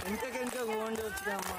ఇంతకెందుకు పోండి వచ్చినమ్మా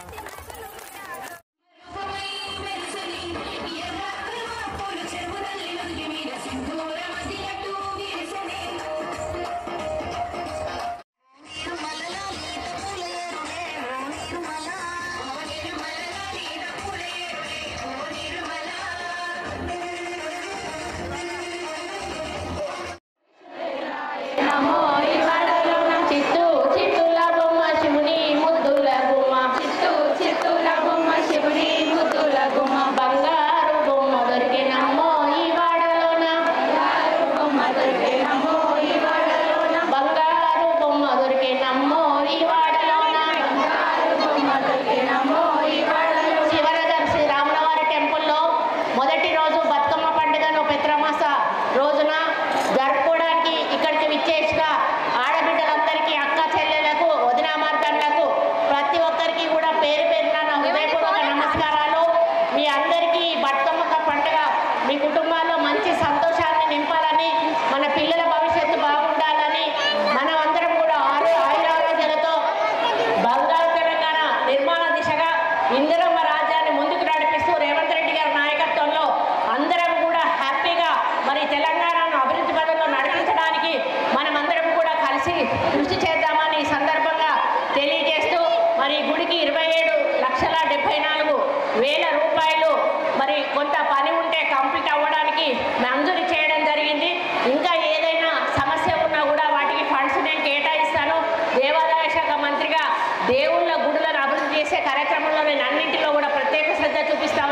చిత్తూ చిత్తుల బొమ్మ శివుని ముద్దుల గుమ్మ చిత్తూ చిత్తుల బొమ్మ శివుని ముద్దుల గుమ్మ బంగారు బొమ్మ దొరికినమ్మో ఈ వాడలోన బంగారు బొమ్మ దొరికినమ్మో ఈ వాడలోన బంగారు బొమ్మ దొరికినమ్మో ఈ వాడలోన బంగారు బొమ్మ దొరికినమ్మో ఈ వాడలో శివరదర్శి రాములవారి టెంపుల్లో మొదటి రోజు బతుకమ్మ పండుగను పెత్రమాస రోజున జరుపుకోవడానికి ఇక్కడికి విచ్చేసిన ఆడబిడ్డలందరికీ అక్క చెల్లెలకు వదిన మార్గంలకు ప్రతి ఒక్కరికి కూడా పేరు పేరున నా హృదయపూర్వక నమస్కారాలు మీ అందరికీ ఈ బతుకమ్మ పండుగ మీ కుటుంబాల్లో మంచి సంతోషాన్ని నింపాలని మన పిల్లల భవిష్యత్తు బాగుండాలని మనం అందరం కూడా ఆరు ఆయురారోగ్యాలతో బంగారు తెలంగాణ నిర్మాణ దిశగా ఇందిరమ్మ రాజ్యాన్ని ముందుకు నడిపిస్తూ రేవంత్ రెడ్డి గారి నాయకత్వంలో అందరం కూడా హ్యాపీగా మరి తెలంగాణను అభివృద్ధి పదంలో నడిపించడానికి మనమందరం కూడా కలిసి కృషి చేద్దామని ఈ సందర్భంగా తెలియజేస్తూ మరి ఈ గుడికి ఇరవై ఏడు లక్షల డెబ్బై నాలుగు వేల రూపాయలు మరి కొంత పని ఉంటే కంప్లీట్ అవ్వడానికి మంజూరు చేయడం జరిగింది ఇంకా ఏదైనా సమస్య ఉన్నా కూడా వాటికి ఫండ్స్ నేను కేటాయిస్తాను దేవాదాయ శాఖ మంత్రిగా దేవుళ్ళ గుడులను అభివృద్ధి చేసే కార్యక్రమంలో నేను అన్నింటిలో కూడా ప్రత్యేక శ్రద్ధ చూపిస్తా